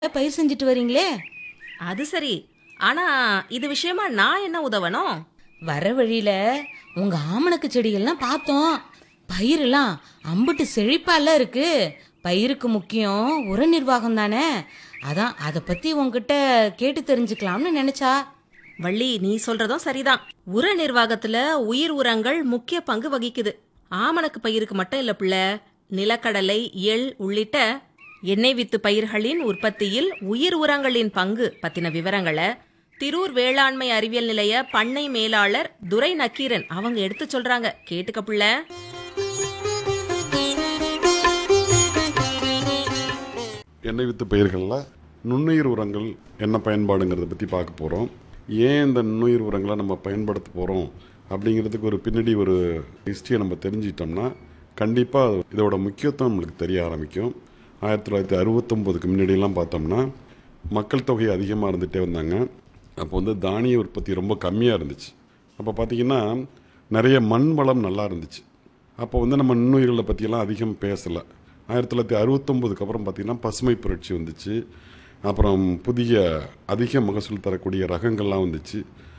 பயிர் செஞ்சுட்டு வரீங்களே அது சரி ஆனா இது விஷயமா நான் என்ன உதவணும் வர வழியில உங்க ஆமணக்கு செடிகள்லாம் பார்த்தோம் பயிரெல்லாம் அம்புட்டு செழிப்பால இருக்கு பயிருக்கு முக்கியம் உர நிர்வாகம் தானே அதான் அதை பத்தி உங்ககிட்ட கேட்டு தெரிஞ்சுக்கலாம்னு நினைச்சா வள்ளி நீ சொல்றதும் சரிதான் உர நிர்வாகத்துல உயிர் உரங்கள் முக்கிய பங்கு வகிக்குது ஆமணக்கு பயிருக்கு மட்டும் இல்ல பிள்ளை நிலக்கடலை எள் உள்ளிட்ட எண்ணெய் வித்து பயிர்களின் உற்பத்தியில் உயிர் உரங்களின் பங்கு பத்தின விவரங்களை திரூர் வேளாண்மை அறிவியல் நிலைய பண்ணை மேலாளர் துரை நக்கீரன் அவங்க எடுத்து சொல்றாங்க கேட்டுக்க பிள்ளை எண்ணெய் வித்து பயிர்களில் நுண்ணுயிர் உரங்கள் என்ன பயன்பாடுங்கிறத பற்றி பார்க்க போகிறோம் ஏன் இந்த நுண்ணுயிர் உரங்களை நம்ம பயன்படுத்த போகிறோம் அப்படிங்கிறதுக்கு ஒரு பின்னாடி ஒரு ஹிஸ்ட்ரியை நம்ம தெரிஞ்சிட்டோம்னா கண்டிப்பாக இதோட முக்கியத்துவம் நம்மளுக்கு தெரிய ஆரம்பிக்கும் ஆயிரத்தி தொள்ளாயிரத்தி அறுபத்தொம்போதுக்கு முன்னாடியெல்லாம் பார்த்தோம்னா மக்கள் தொகை அதிகமாக இருந்துகிட்டே வந்தாங்க அப்போ வந்து தானிய உற்பத்தி ரொம்ப கம்மியாக இருந்துச்சு அப்போ பார்த்தீங்கன்னா நிறைய மண் வளம் நல்லா இருந்துச்சு அப்போ வந்து நம்ம நுண்ணுயிர்களை பற்றியெல்லாம் அதிகம் பேசலை ஆயிரத்தி தொள்ளாயிரத்தி அறுபத்தொம்போதுக்கு அப்புறம் பார்த்திங்கன்னா பசுமை புரட்சி வந்துச்சு அப்புறம் புதிய அதிக மகசூல் தரக்கூடிய ரகங்கள்லாம் வந்துச்சு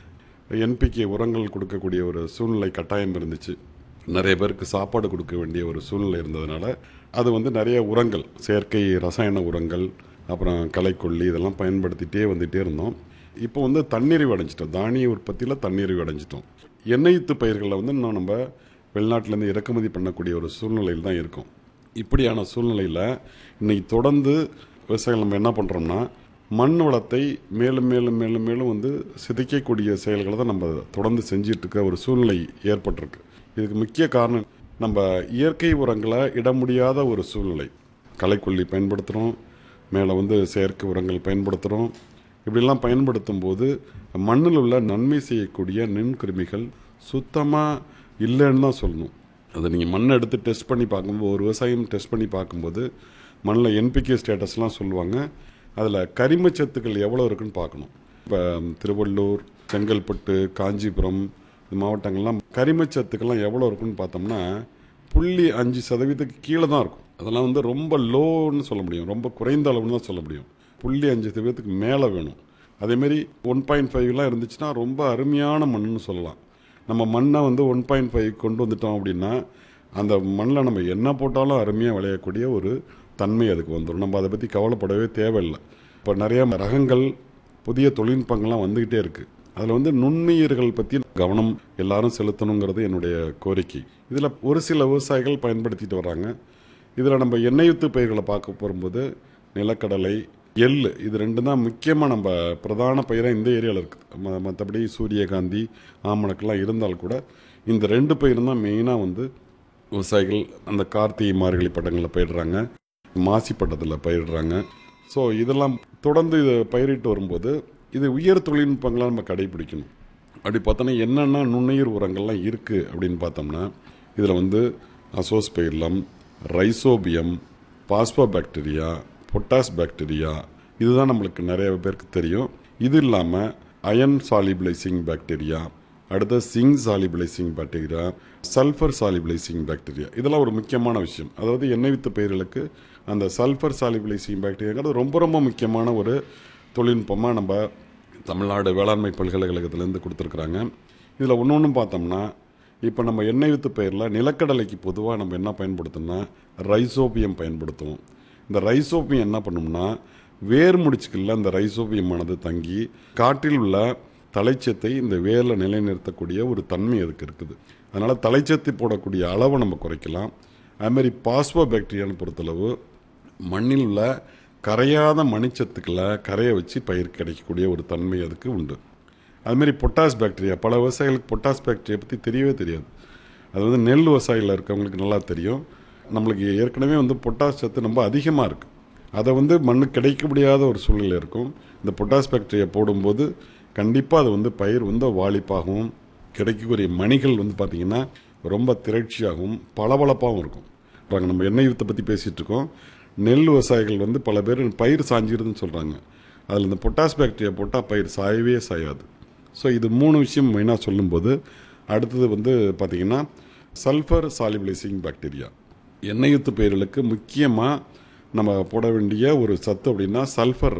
என்பிகே உரங்கள் கொடுக்கக்கூடிய ஒரு சூழ்நிலை கட்டாயம் இருந்துச்சு நிறைய பேருக்கு சாப்பாடு கொடுக்க வேண்டிய ஒரு சூழ்நிலை இருந்ததுனால அது வந்து நிறைய உரங்கள் செயற்கை ரசாயன உரங்கள் அப்புறம் களைக்கொல்லி இதெல்லாம் பயன்படுத்திட்டே வந்துகிட்டே இருந்தோம் இப்போ வந்து தண்ணீரிவு அடைஞ்சிட்டோம் தானிய உற்பத்தியில் தண்ணீரிவு அடைஞ்சிட்டோம் எண்ணெய்த்து பயிர்களில் வந்து இன்னும் நம்ம வெளிநாட்டிலேருந்து இறக்குமதி பண்ணக்கூடிய ஒரு சூழ்நிலையில் தான் இருக்கும் இப்படியான சூழ்நிலையில் இன்னைக்கு தொடர்ந்து விவசாயிகள் நம்ம என்ன பண்ணுறோம்னா மண் வளத்தை மேலும் மேலும் மேலும் மேலும் வந்து சிதைக்கக்கூடிய செயல்களை தான் நம்ம தொடர்ந்து செஞ்சிட்டு இருக்க ஒரு சூழ்நிலை ஏற்பட்டிருக்கு இதுக்கு முக்கிய காரணம் நம்ம இயற்கை உரங்களை இட முடியாத ஒரு சூழ்நிலை களைக்கொல்லி பயன்படுத்துகிறோம் மேலே வந்து செயற்கை உரங்கள் பயன்படுத்துகிறோம் இப்படிலாம் பயன்படுத்தும் போது மண்ணில் உள்ள நன்மை செய்யக்கூடிய நுண்கிருமிகள் சுத்தமாக இல்லைன்னு தான் சொல்லணும் அதை நீங்கள் மண்ணை எடுத்து டெஸ்ட் பண்ணி பார்க்கும்போது ஒரு விவசாயம் டெஸ்ட் பண்ணி பார்க்கும்போது மண்ணில் என்பிகே ஸ்டேட்டஸ்லாம் சொல்லுவாங்க அதில் கரிமச்சத்துக்கள் எவ்வளோ இருக்குன்னு பார்க்கணும் இப்போ திருவள்ளூர் செங்கல்பட்டு காஞ்சிபுரம் இந்த மாவட்டங்கள்லாம் கரிமச்சத்துக்கள்லாம் எவ்வளோ இருக்குன்னு பார்த்தோம்னா புள்ளி அஞ்சு சதவீதத்துக்கு கீழே தான் இருக்கும் அதெல்லாம் வந்து ரொம்ப லோன்னு சொல்ல முடியும் ரொம்ப குறைந்த அளவுன்னு தான் சொல்ல முடியும் புள்ளி அஞ்சு சதவீதத்துக்கு மேலே வேணும் அதேமாரி ஒன் பாயிண்ட் ஃபைவ்லாம் இருந்துச்சுன்னா ரொம்ப அருமையான மண்ணுன்னு சொல்லலாம் நம்ம மண்ணை வந்து ஒன் பாயிண்ட் ஃபைவ் கொண்டு வந்துட்டோம் அப்படின்னா அந்த மண்ணில் நம்ம என்ன போட்டாலும் அருமையாக விளையக்கூடிய ஒரு தன்மை அதுக்கு வந்துடும் நம்ம அதை பற்றி கவலைப்படவே தேவையில்லை இப்போ நிறைய ரகங்கள் புதிய தொழில்நுட்பங்கள்லாம் வந்துக்கிட்டே இருக்குது அதில் வந்து நுண்ணுயிர்கள் பற்றி கவனம் எல்லாரும் செலுத்தணுங்கிறது என்னுடைய கோரிக்கை இதில் ஒரு சில விவசாயிகள் பயன்படுத்திட்டு வராங்க இதில் நம்ம எண்ணெயுத்து பயிர்களை பார்க்க போகும்போது நிலக்கடலை எள் இது ரெண்டு தான் முக்கியமாக நம்ம பிரதான பயிராக இந்த ஏரியாவில் இருக்குது ம மற்றபடி சூரியகாந்தி ஆமணக்கெல்லாம் இருந்தால் கூட இந்த ரெண்டு பயிரும் தான் மெயினாக வந்து விவசாயிகள் அந்த கார்த்திகை மார்கழி பட்டங்களில் பயிடுறாங்க மாசி பட்டத்தில் பயிடுறாங்க ஸோ இதெல்லாம் தொடர்ந்து இது பயிரிட்டு வரும்போது இது உயர் தொழில்நுட்பங்களாக நம்ம கடைபிடிக்கணும் அப்படி பார்த்தோன்னா என்னென்ன நுண்ணுயிர் உரங்கள்லாம் இருக்குது அப்படின்னு பார்த்தோம்னா இதில் வந்து azospirillum rhizobium phospho bacteria potash bacteria இதுதான் நம்மளுக்கு நிறைய பேருக்கு தெரியும் இது இல்லாமல் அயன் சாலிபிளைசிங் பாக்டீரியா அடுத்து zinc solubilising bacteria sulphur solubilising bacteria இதெல்லாம் ஒரு முக்கியமான விஷயம் அதாவது எண்ணெய் வித்து பயிர்களுக்கு அந்த சல்ஃபர் சாலிபிளைசிங் பாக்டீரியாங்கிறது ரொம்ப ரொம்ப முக்கியமான ஒரு தொழில்நுட்பமாக நம்ம தமிழ்நாடு வேளாண்மை பல்கலைக்கழகத்திலேருந்து கொடுத்துருக்குறாங்க இதில் ஒன்று ஒன்றும் பார்த்தோம்னா இப்போ நம்ம எண்ணெய் வித்து பயிரில் நிலக்கடலைக்கு பொதுவாக நம்ம என்ன பயன்படுத்தோம்னா ரைசோபியம் பயன்படுத்துவோம் இந்த ரைசோபியம் என்ன பண்ணும்னா வேர் முடிச்சுக்கல இந்த ரைசோபியமானது தங்கி காற்றில் உள்ள தலைச்சத்தை இந்த வேரில் நிலைநிறுத்தக்கூடிய ஒரு தன்மை அதுக்கு இருக்குது அதனால் தலைச்சத்து போடக்கூடிய அளவை நம்ம குறைக்கலாம் அதுமாதிரி பாஸ்போ பாக்டீரியான்னு பொறுத்தளவு மண்ணில் உள்ள கரையாத மணிச்சத்துக்களை கரைய வச்சு பயிர் கிடைக்கக்கூடிய ஒரு தன்மை அதுக்கு உண்டு அதுமாரி பொட்டாஸ் பாக்டீரியா பல விவசாயிகளுக்கு பொட்டாஸ் பாக்டீரியா பற்றி தெரியவே தெரியாது அது வந்து நெல் விவசாயியில் இருக்கவங்களுக்கு நல்லா தெரியும் நம்மளுக்கு ஏற்கனவே வந்து பொட்டாஸ் சத்து ரொம்ப அதிகமாக இருக்குது அதை வந்து மண்ணு கிடைக்க முடியாத ஒரு சூழ்நிலை இருக்கும் இந்த பொட்டாஸ் பாக்டீரியா போடும்போது கண்டிப்பாக அது வந்து பயிர் வந்து வாலிப்பாகவும் கிடைக்கக்கூடிய மணிகள் வந்து பார்த்திங்கன்னா ரொம்ப திரட்சியாகவும் பளபளப்பாகவும் இருக்கும் பாருங்க நம்ம எண்ணெய் யுத்தத்தை பற்றி பேசிகிட்டு இருக்கோம் நெல் விவசாயிகள் வந்து பல பேர் பயிர் சாஞ்சிருதுன்னு சொல்கிறாங்க அதில் இந்த பொட்டாஸ் பாக்டீரியா போட்டால் பயிர் சாயவே சாயாது ஸோ இது மூணு விஷயம் மெயினாக சொல்லும்போது அடுத்தது வந்து பார்த்திங்கன்னா சல்ஃபர் சாலிபிளைசிங் பாக்டீரியா எண்ணெயுத்து பயிர்களுக்கு முக்கியமாக நம்ம போட வேண்டிய ஒரு சத்து அப்படின்னா சல்ஃபர்